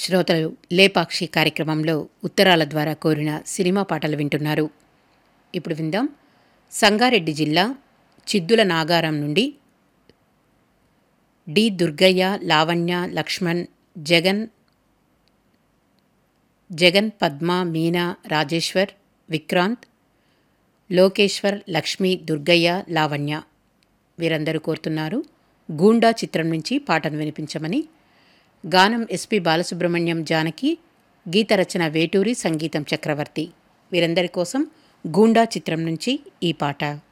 శ్రోతలు లేపాక్షి కార్యక్రమంలో ఉత్తరాల ద్వారా కోరిన సినిమా పాటలు వింటున్నారు ఇప్పుడు విందాం సంగారెడ్డి జిల్లా చిద్దుల నాగారం నుండి డి దుర్గయ్య లావణ్య లక్ష్మణ్ జగన్ జగన్ పద్మ మీనా రాజేశ్వర్ విక్రాంత్ లోకేశ్వర్ లక్ష్మి దుర్గయ్య లావణ్య వీరందరూ కోరుతున్నారు గూండా చిత్రం నుంచి పాటను వినిపించమని గానం ఎస్పి బాలసుబ్రహ్మణ్యం జానకి గీత రచన వేటూరి సంగీతం చక్రవర్తి వీరందరి కోసం గూండా చిత్రం నుంచి ఈ పాట